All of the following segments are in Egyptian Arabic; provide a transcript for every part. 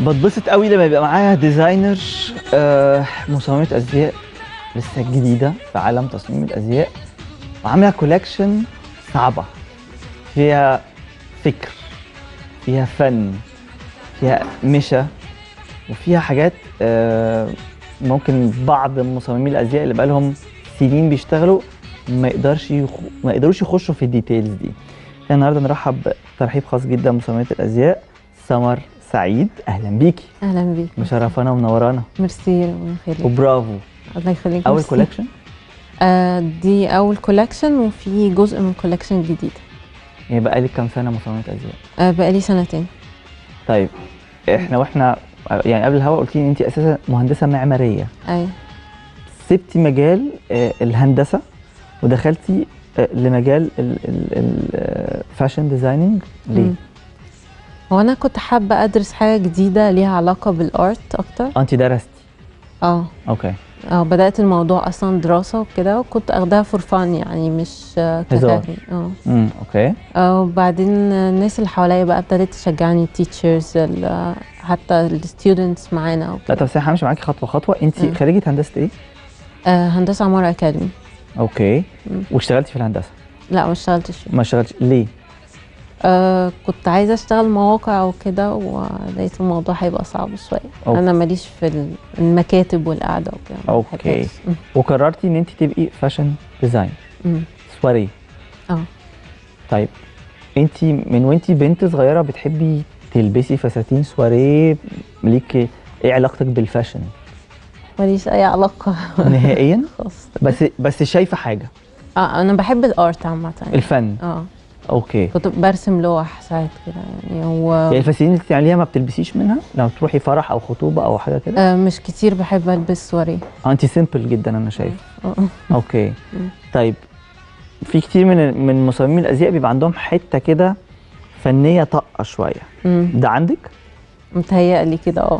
بتبسط قوي لما يبقى معايا ديزاينر آه مصممة ازياء لسه جديدة في عالم تصميم الازياء وعاملة كولكشن صعبة فيها فكر فيها فن فيها مشى وفيها حاجات آه ممكن بعض مصممي الازياء اللي بقالهم سنين بيشتغلوا ما يقدرش يخ... ما يقدروش يخشوا في الديتيلز دي احنا النهارده نرحب ترحيب خاص جدا بمصممة الازياء سمر سعيد اهلا بيكي اهلا بيك مشرفانا ومنورانا ميرسي ربنا يخليك وبرافو الله يخليك اول ميرسي. كولكشن آه دي اول كولكشن وفي جزء من كولكشن جديد يعني بقالك كام سنه مصممه ازياء آه بقالي سنتين طيب احنا واحنا يعني قبل الهوا قلتي ان انت اساسا مهندسه معماريه اي سبتي مجال آه، الهندسه ودخلتي آه، لمجال الفاشن ديزايننج ليه؟ مم. هو انا كنت حابه ادرس حاجه جديده ليها علاقه بالارت اكتر انت درستي اه اوكي اه بدات الموضوع اصلا دراسه وكده وكنت اخدها فور فان يعني مش آه، هزار. كفاهم اه امم اوكي آه، وبعدين الناس اللي حواليا بقى ابتدت تشجعني التيتشرز حتى الستودنتس معانا لا وكده طب بس انا همشي معاكي خطوه خطوه انت مم. خريجه هندسه ايه؟ آه هندسه عماره اكاديمي اوكي مم. واشتغلتي في الهندسه لا ما اشتغلتش فيه. ما اشتغلتش ليه؟ آه كنت عايزه اشتغل مواقع وكده ولقيت الموضوع هيبقى صعب شويه أوكي. انا ماليش في ال- المكاتب والقعده وكده ما أوكي. بحبهاش. م- وقررتي ان انت تبقي فاشن ديزاين م. سواري اه طيب انت من وانت بنت صغيره بتحبي تلبسي فساتين سواريه ليك ايه علاقتك بالفاشن ماليش اي علاقه نهائيا خالص بس بس شايفه حاجه اه انا بحب الارت عامه يعني. الفن اه اوكي كنت برسم لوح ساعات كده يعني و يعني الفساتين اللي بتعمليها ما بتلبسيش منها لما تروحي فرح او خطوبه او حاجه كده آه مش كتير بحب البس سواري آه، انت سيمبل جدا انا شايف آه. اوكي مم. طيب في كتير من من مصممين الازياء بيبقى عندهم حته كده فنيه طاقه شويه مم. ده عندك متهيألي كده اه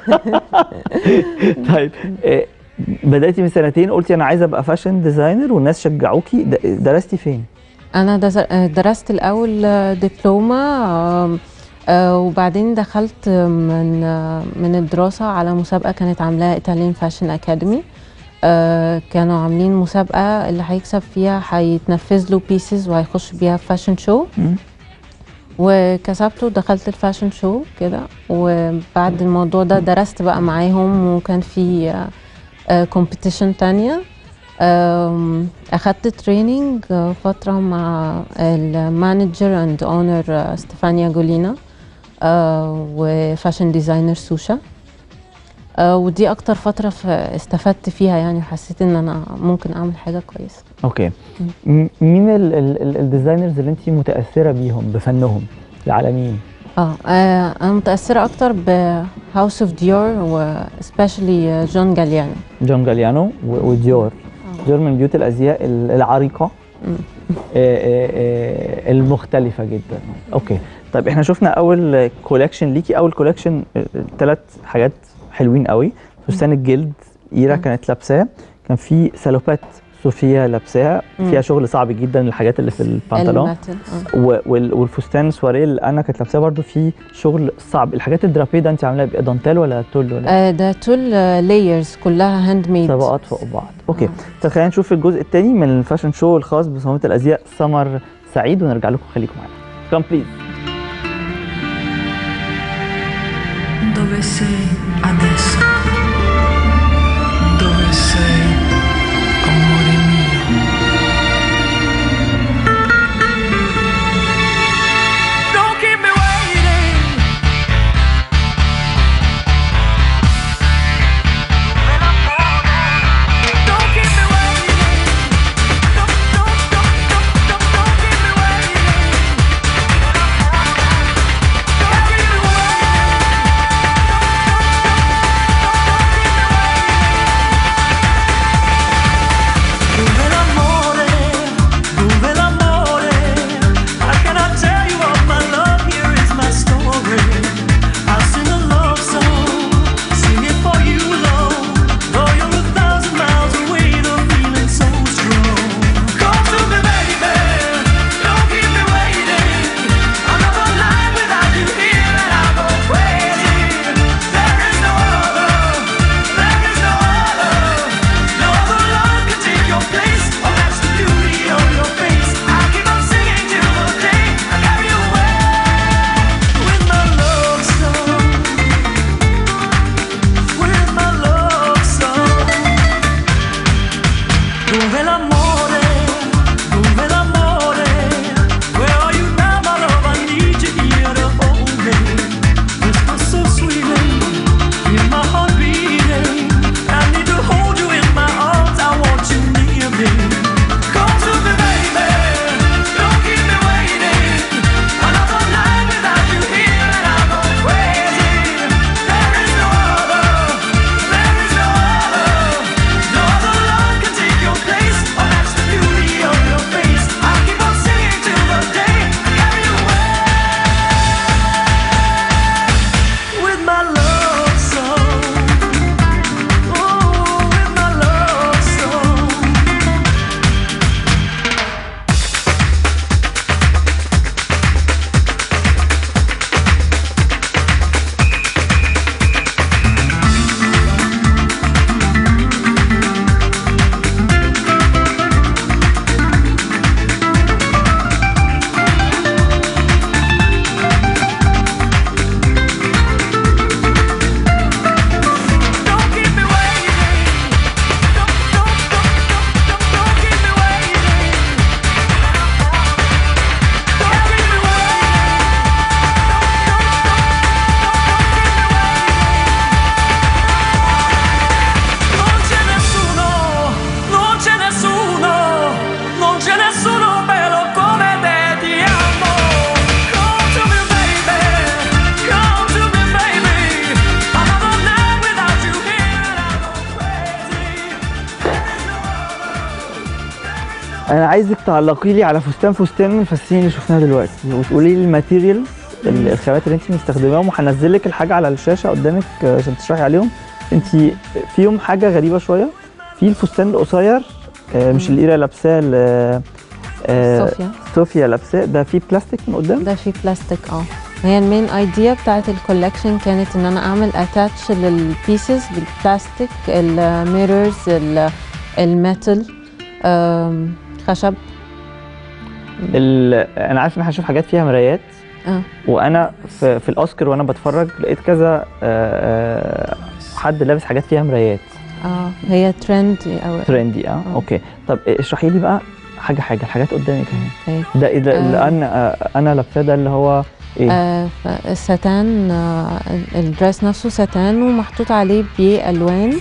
طيب آه، بدأتي من سنتين قلتي انا عايزه ابقى فاشن ديزاينر والناس شجعوكي د- درستي فين؟ انا دز- آه، درست الاول آه، دبلومه آم، آه، وبعدين دخلت من آه، من الدراسه على مسابقه كانت عاملاها ايطاليان فاشن اكاديمي كانوا عاملين مسابقه اللي هيكسب فيها هيتنفذ له بيسز وهيخش بيها فاشن شو مم. وكسبته ودخلت الفاشن شو كده وبعد الموضوع ده درست بقى معاهم وكان في كومبيتيشن تانية آم، أخدت تريننج فترة مع المانجر اند اونر ستيفانيا جولينا آه، وفاشن ديزاينر سوشا آه، ودي أكتر فترة ف- استفدت فيها يعني وحسيت إن أنا ممكن أعمل حاجة كويسة اوكي م- مين ال- ال- ال- الديزاينرز اللي انت متاثره بيهم بفنهم العالميين؟ اه آه، انا متاثره اكتر بهاوس اوف ديور وسبيشالي جون جاليانو جون جاليانو و- وديور آه. ديور من بيوت الازياء ال- العريقه مم. آه، آه، آه، المختلفه جدا اوكي طيب احنا شفنا اول كولكشن ليكي اول كولكشن ثلاث حاجات حلوين قوي فستان الجلد ايرا مم. كانت لابساه كان في سالوبات صوفيا لابساها مم. فيها شغل صعب جدا الحاجات اللي في البنطلون الماتل اه و- وال- والفستان السواريه اللي انا كانت لابساه برضو في شغل صعب الحاجات الدرابيه ده انت عاملاها بايه دانتيل ولا تول ولا آه، ده تول لايرز كلها هاند ميد طبقات فوق بعض اوكي آه. طب خلينا نشوف الجزء الثاني من الفاشن شو الخاص بصمامة الازياء سمر سعيد ونرجع لكم خليكم معانا كم بليز Dove sei adesso? Dove sei, amore mio? Don't keep me waiting. Don't keep me waiting. Don't, don't, don't, don't, don't, don't keep me waiting. Carry me away. انا عايزك تعلقي لي على فستان فستان من الفساتين اللي شفناها دلوقتي وتقولي لي الماتيريال ال- الخامات اللي انت مستخدماهم وهنزل لك الحاجه على الشاشه قدامك آه، عشان تشرحي عليهم انت فيهم حاجه غريبه شويه في الفستان القصير آه، مش مم. الإيرة لابساه ال- آه، صوفيا صوفيا لابساه ده فيه بلاستيك من قدام ده فيه بلاستيك اه هي المين ايديا بتاعت الكولكشن كانت ان انا اعمل اتاتش للبيسز بالبلاستيك الميرورز الميتال آم، خشب ال- انا عارف ان هشوف حاجات فيها مرايات اه وانا في, في الاوسكار وانا بتفرج لقيت كذا آه، آه، حد لابس حاجات فيها مرايات اه هي ترند او ترندي اه آه. اوكي طب اشرحي لي بقى حاجه حاجه الحاجات قدامك اهي أوكي. ده ده اللي آه. انا آه، انا لابساه ده اللي هو ايه آه ف- الستان آه الدريس نفسه ستان ومحطوط عليه بالوان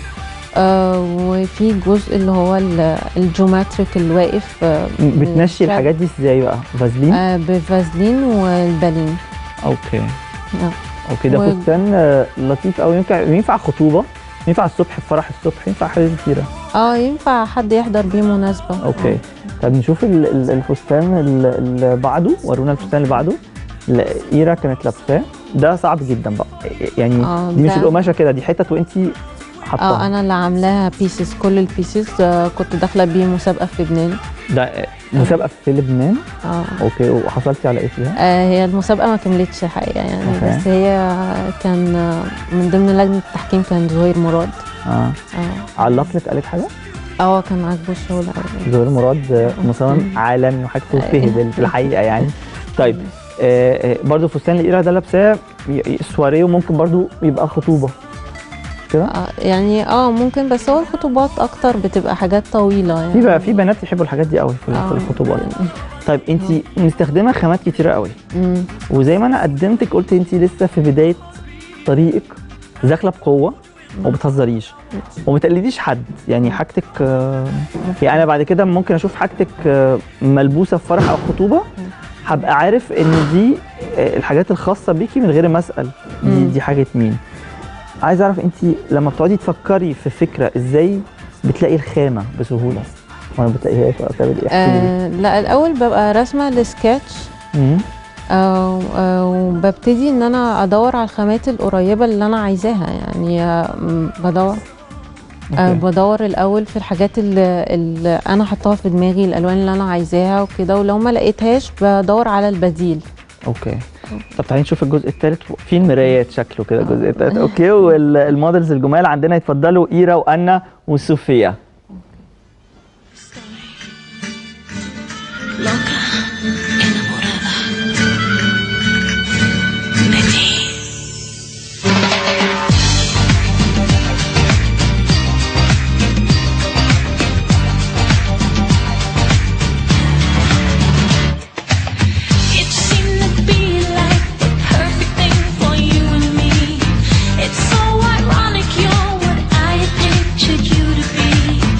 آه وفي جزء اللي هو ال- الجيومتريك اللي واقف آه من بتنشي الشكل. الحاجات دي ازاي بقى فازلين آه بالفازلين والبالين اوكي آه. اوكي ده و- فستان آه، لطيف قوي ينفع ينفع خطوبه ينفع الصبح في فرح الصبح ينفع حاجات كتيره اه ينفع حد يحضر بيه مناسبة اوكي طب نشوف ال- ال- الفستان ال- اللي بعده ورونا الفستان اللي بعده لا، ايرا كانت لابساه ده صعب جدا بقى يعني آه، دي مش ده- القماشه كده دي حتت وانتي حطاها اه انا اللي عاملاها بيسز كل البيسز آه كنت داخلة بيه مسابقة في لبنان ده آه، مسابقه في لبنان اه اوكي وحصلتي على ايه فيها؟ آه، هي المسابقة ما كملتش حقيقة يعني أوكي. بس هي كان آه، من ضمن لجنة التحكيم كان زهير مراد اه اه علق لك قالك حاجه؟ اه كان عاجبه الشغل قوي زهير مراد آه، مصمم عالمي وحاجته تهبل في الحقيقه يعني طيب آه آه، برضو فستان الايرا ده لابساه ي- ي- سواريه وممكن برضو يبقى خطوبه كده آه يعني اه ممكن بس هو الخطوبات اكتر بتبقى حاجات طويلة يعني في بقى في بنات يحبوا الحاجات دي قوي في في آه. الخطوبات طيب انت مستخدمه خامات كتيره قوي مم. وزي ما انا قدمتك قلت انت لسه في بدايه طريقك داخله بقوه وما بتهزريش وما تقلديش حد يعني حاجتك آه، يعني انا بعد كده ممكن اشوف حاجتك آه، ملبوسه في فرح او خطوبه هبقى عارف ان دي آه، الحاجات الخاصه بيكي من غير ما اسال دي مم. دي حاجه مين عايز اعرف انت لما بتقعدي تفكري في فكره ازاي بتلاقي الخامه بسهوله وانا بتلاقيها بقى بتعملي ايه احكي لي. آه لا الاول ببقى راسمة السكتش مم. آه، آه، وببتدي ان انا ادور على الخامات القريبه اللي انا عايزاها يعني آه، م- بدور آه، أوكي. بدور الاول في الحاجات اللي, اللي انا حطاها في دماغي الالوان اللي انا عايزاها وكده ولو ما لقيتهاش بدور على البديل اوكي طب تعالي نشوف الجزء الثالث في المرايات شكله كده الجزء الثالث اوكي والمودلز الجمال عندنا يتفضلوا ايرا وانا وصوفيا Loca, enamorada de ti. It seemed to be like the perfect thing for you and me. It's so ironic, you're what I had pictured you to be.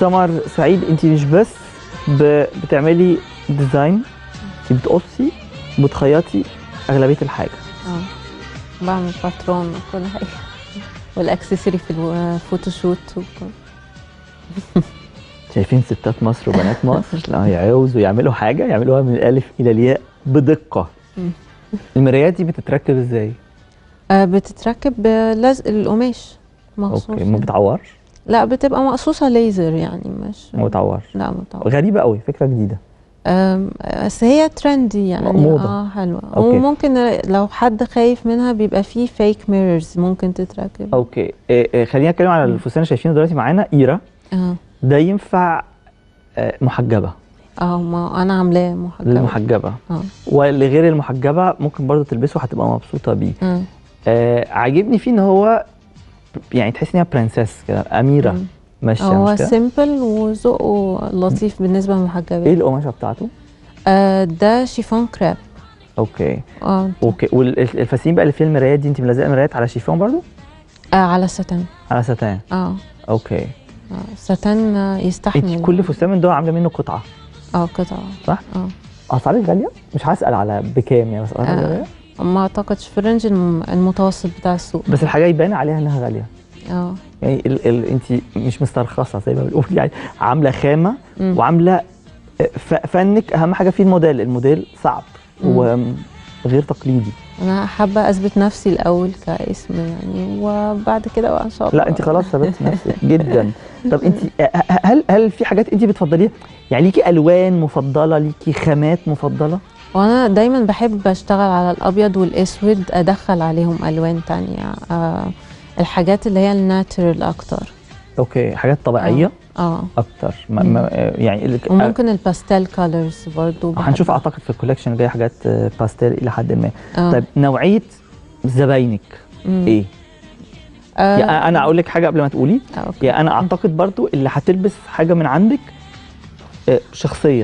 سمر سعيد انت مش بس ب... بتعملي ديزاين انت بتقصي بتخيطي اغلبيه الحاجه اه بعمل باترون وكل حاجه والاكسسوري في الفوتوشوت وكل شايفين ستات مصر وبنات مصر لا يعوزوا يعملوا حاجه يعملوها من الالف الى الياء بدقه مم. المرايات دي بتتركب ازاي آه بتتركب بلزق القماش مخصوص اوكي ما بتعورش لا بتبقى مقصوصه ليزر يعني مش ما بتعورش لا ما بتعورش. غريبه قوي فكره جديده أم، بس هي ترندي يعني موضة. اه حلوه أوكي. وممكن لو حد خايف منها بيبقى فيه فيك ميررز ممكن تتركب اوكي إيه إيه خلينا نتكلم على الفستان اللي شايفينه دلوقتي معانا ايرا اه ده ينفع آه، محجبه اه ما انا عاملاه محجبه للمحجبه اه ولغير المحجبه ممكن برضو تلبسه هتبقى مبسوطه بيه آه. آه عاجبني فيه ان هو يعني تحس ان هي برنسس كده اميره مم. ماشيه هو مش كده سيمبل وذوقه لطيف بالنسبه ايه للمحجبات القماشه بتاعته آه ده شيفون كراب اوكي اه اوكي والفساتين بقى اللي فيها المرايات دي انت ملزقه المرايات على شيفون برضو آه على ستان على ستان اه اوكي آه، ستان آه، يستحمل انت كل فستان من دول عامله منه قطعه اه قطعه صح اه اسعارك غاليه مش هسال على بكام يعني بس اسعارك آه. غاليه ما اعتقدش في الرينج الم- المتوسط بتاع السوق بس الحاجه يبان عليها انها غاليه اه يعني ال ال انت مش مسترخصه زي ما بنقول يعني عامله خامه مم. وعامله ف- فنك اهم حاجه فيه الموديل الموديل صعب مم. وغير تقليدي انا حابه اثبت نفسي الاول كاسم يعني وبعد كده بقى ان شاء الله لا انت خلاص ثبت نفسك جدا طب انت هل هل في حاجات انت بتفضليها يعني ليكي الوان مفضله ليكي خامات مفضله وانا دايما بحب اشتغل على الابيض والاسود ادخل عليهم الوان تانية آه الحاجات اللي هي الناتشرال اكتر اوكي حاجات طبيعيه اه اكتر ما ما يعني اللي وممكن الباستيل كولرز برضو بحب. هنشوف اعتقد في الكوليكشن الجاي حاجات آه، باستيل الى حد ما آه. طيب نوعيه زباينك مم. ايه آه يعني انا اقول لك حاجه قبل ما تقولي آه، أوكي. يعني انا اعتقد برضو اللي هتلبس حاجه من عندك آه، شخصيه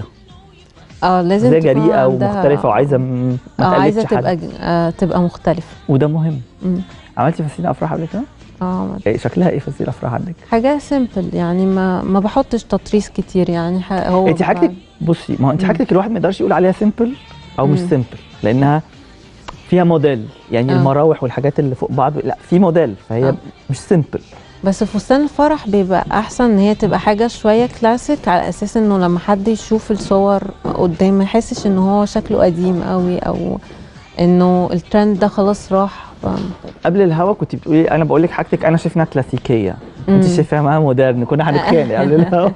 اه لازم زي تكون جريئه عندها- ومختلفه وعايزه م- اه ما عايزه تقلدش تبقى حد ج- آه تبقى مختلفه وده مهم مم. عملتي فساتين افراح قبل كده؟ اه ما- إيه شكلها ايه فساتين الافراح عندك؟ حاجه سيمبل يعني ما ما بحطش تطريز كتير يعني ح- هو انت حاجتك بصي ما هو انت حاجتك الواحد ما يقدرش يقول عليها سيمبل او مش مم. سيمبل لانها فيها موديل يعني آه. المراوح والحاجات اللي فوق بعض لا في موديل فهي آه. مش سيمبل بس فستان الفرح بيبقى احسن ان هي تبقى حاجه شويه كلاسيك على اساس انه لما حد يشوف الصور قدام ما يحسش ان هو شكله قديم قوي او انه الترند ده خلاص راح ف... قبل الهوا كنت بتقولي انا بقول لك حاجتك انا شايفها كلاسيكيه انت مم. شايفاها معاها مودرن كنا هنتخانق قبل الهوا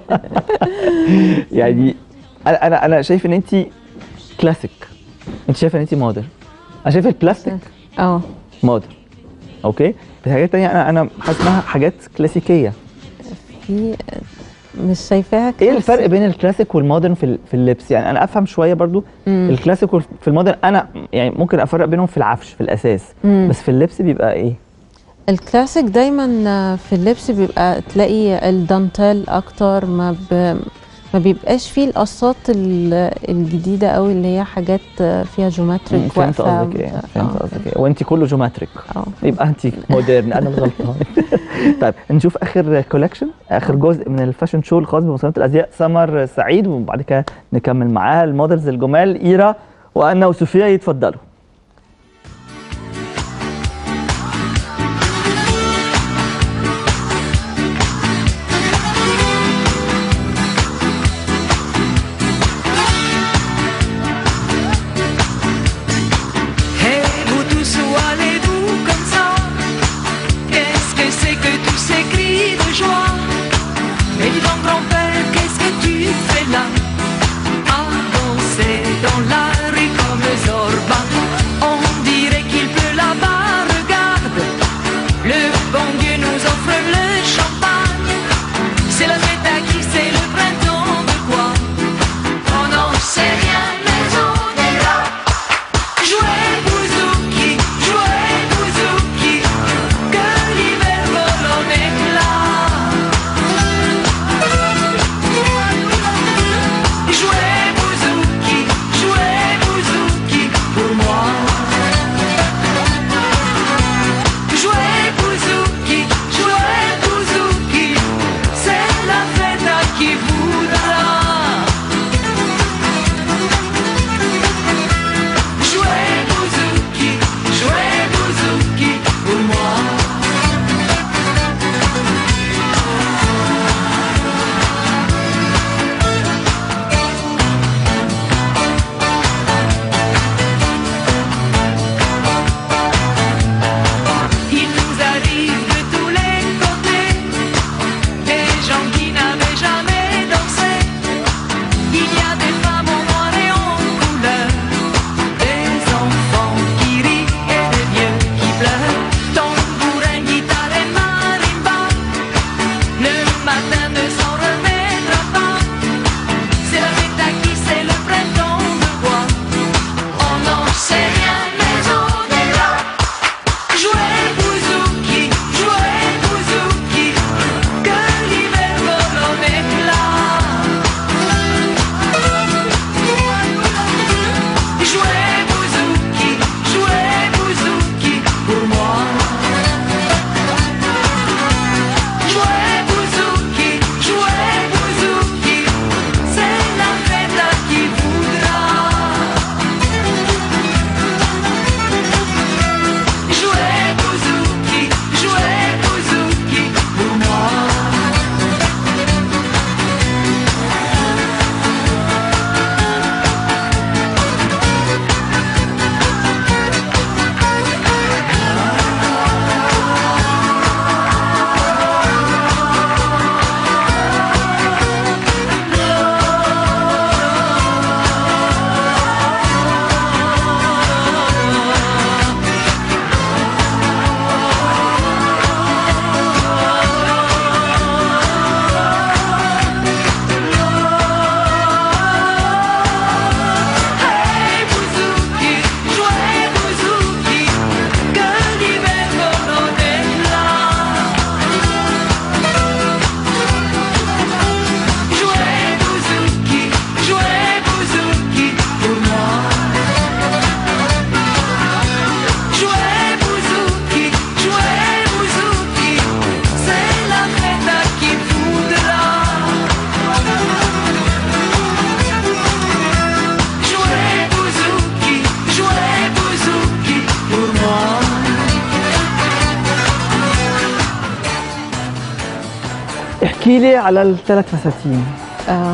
يعني انا انا انا شايف ان انت كلاسيك انت شايفه ان انت مودرن انا شايف البلاستيك اه مودرن اوكي بس حاجات تانية انا انا حاسس انها حاجات كلاسيكيه في مش شايفاها ايه كلاسيك. الفرق بين الكلاسيك والمودرن في ال- في اللبس يعني انا افهم شويه برضو مم. الكلاسيك والف- في المودرن انا يعني ممكن افرق بينهم في العفش في الاساس مم. بس في اللبس بيبقى ايه الكلاسيك دايما في اللبس بيبقى تلاقي الدانتيل اكتر ما ب... ما بيبقاش فيه القصات ال- الجديده قوي اللي هي حاجات فيها جيومتريك فهمت واقفة قصدك ايه وبتاع. فهمت آه. قصدك ايه وانت كله جيومتريك اه يبقى انت مودرن انا الغلطان طيب نشوف اخر كولكشن اخر جزء من الفاشن شو الخاص بمصممات الازياء سمر سعيد وبعد كده نكمل معاها المودلز الجمال ايرا وانا وسوفيا يتفضلوا Hey, vous tous, où allez-vous comme ça Qu'est-ce que c'est que tous ces cris de joie Mais dis donc, grand-père, qu'est-ce que tu fais là À danser dans la rue comme Zorba احكي لي على الثلاث فساتين آه،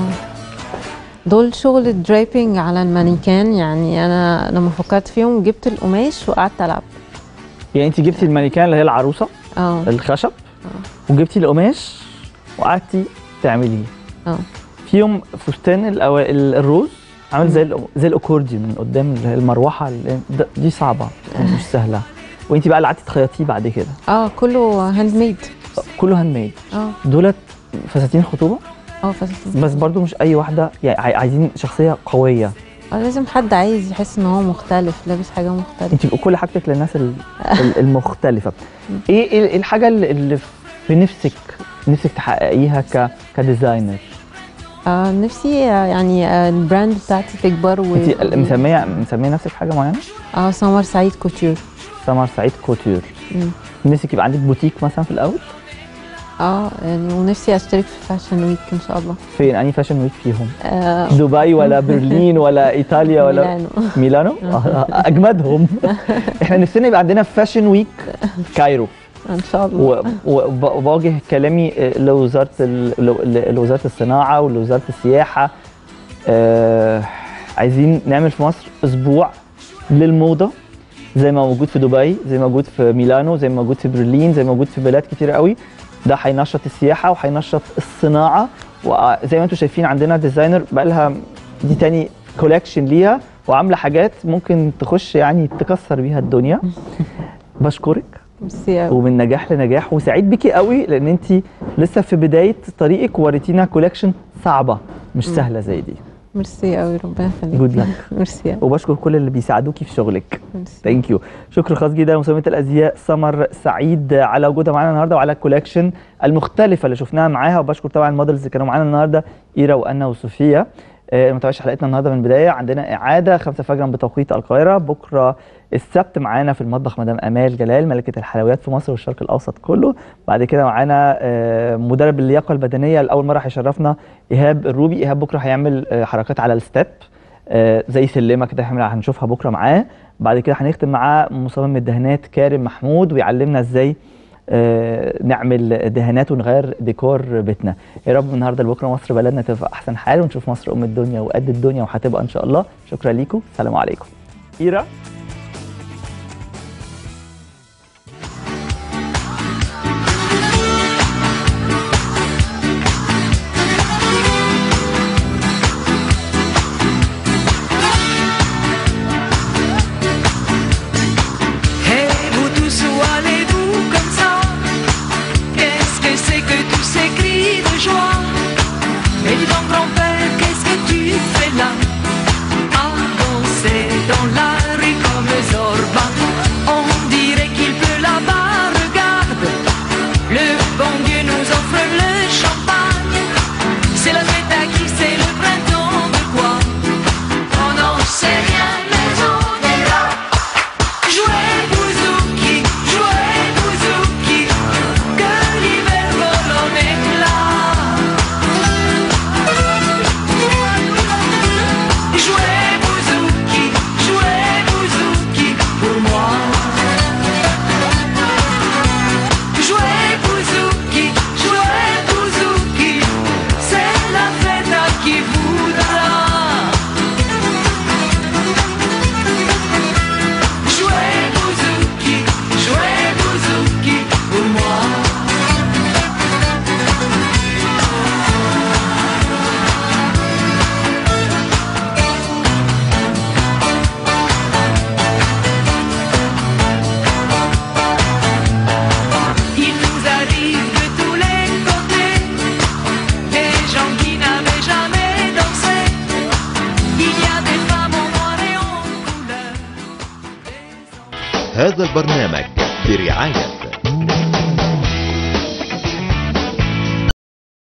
دول شغل الدرايبنج على المانيكان يعني انا لما فكرت فيهم جبت القماش وقعدت العب يعني انت جبتي المانيكان اللي هي العروسه اه الخشب وجبتي القماش وقعدتي تعمليه اه فيهم فستان الأو... ال- الروز عامل زي الأ- زي الاكورديون من قدام اللي هي المروحه اللي... ده- دي صعبه مش سهله وانت بقى اللي قعدتي تخيطيه بعد كده اه كله هاند ميد كله هاند ميد اه دولت فساتين خطوبه اه فساتين بس برضو مش اي واحده يعني عاي- عايزين شخصيه قويه آه، لازم حد عايز يحس ان هو مختلف لابس حاجه مختلفه انت كل حاجتك للناس ال- ال- المختلفه ايه ايه إيه الحاجه اللي- اللي في نفسك نفسك تحققيها ك كديزاينر آه نفسي آه، يعني آه البراند بتاعتي تكبر و انت مسميه مسميه نفسك حاجه معينه اه سمر سعيد كوتيور سمر سعيد كوتور مم. نفسك يبقى عندك بوتيك مثلا في الاول اه يعني ونفسي اشترك في فاشن ويك ان شاء الله فين انهي فاشن ويك فيهم آه دبي ولا برلين ولا ايطاليا ولا ميلانو. ميلانو آه، اجمدهم احنا نفسنا يبقى عندنا فاشن ويك في كايرو ان شاء الله و- وب- وبوجه كلامي آه، لوزاره ال- لو- ل- لوزاره الصناعه ولوزاره السياحه آه، عايزين نعمل في مصر اسبوع للموضه زي ما موجود في دبي زي ما موجود في ميلانو زي ما موجود في برلين زي ما موجود في بلاد كتير قوي ده هينشط السياحه وهينشط الصناعه وزي ما انتم شايفين عندنا ديزاينر بقى لها دي تاني كولكشن ليها وعامله حاجات ممكن تخش يعني تكسر بيها الدنيا بشكرك ميرسي أوي. ومن نجاح لنجاح وسعيد بيكي قوي لان انت لسه في بدايه طريقك وريتينا كولكشن صعبه مش سهله زي دي ميرسي قوي ربنا يخليك جود لك ميرسي أوي. وبشكر كل اللي بيساعدوكي في شغلك ميرسي ثانك يو شكر خاص جدا لمصممه الازياء سمر سعيد على وجودها معانا النهارده وعلى الكولكشن المختلفه اللي شفناها معاها وبشكر طبعا المودلز اللي كانوا معانا النهارده ايرا وانا وصوفيا آه، ما تابعش حلقتنا النهارده من البدايه عندنا اعاده 5 فجرا بتوقيت القاهره بكره السبت معانا في المطبخ مدام امال جلال ملكه الحلويات في مصر والشرق الاوسط كله بعد كده معانا آه، مدرب اللياقه البدنيه لاول مره هيشرفنا ايهاب الروبي ايهاب بكره هيعمل آه، حركات على الستيب آه، زي سلمه كده هنعمل- هنشوفها بكره معاه بعد كده هنختم معاه مصمم الدهانات كارم محمود ويعلمنا ازاي آه، نعمل دهانات ونغير ديكور بيتنا يا رب من النهارده لبكره مصر بلدنا تبقى احسن حال ونشوف مصر ام الدنيا وقد الدنيا وهتبقى ان شاء الله شكرا ليكم السلام عليكم ايرا Hey, vous tous, où allez-vous comme ça Qu'est-ce que c'est que tous ces cris de joie Mais dis donc, grand-père, qu'est-ce que tu fais là À danser dans la rue comme Zorba On dirait qu'il pleut là-bas, regarde Le bon Dieu nous offre le champagne C'est la fête à qui c'est le printemps de quoi On n'en sait rien, mais on est là Jouez bouzouki, jouez bouzouki, que l'hiver vole en éclats. Jouez bouzouki, jouez bouzouki pour moi. Jouez bouzouki, jouez bouzouki, c'est la fête à qui voudra. Jouez bouzouki, jouez bouzouki pour moi. Il nous arrive de tous les côtés des gens qui n'avaient jamais dansé. Il y a des femmes en noir et en couleur. هذا البرنامج برعاية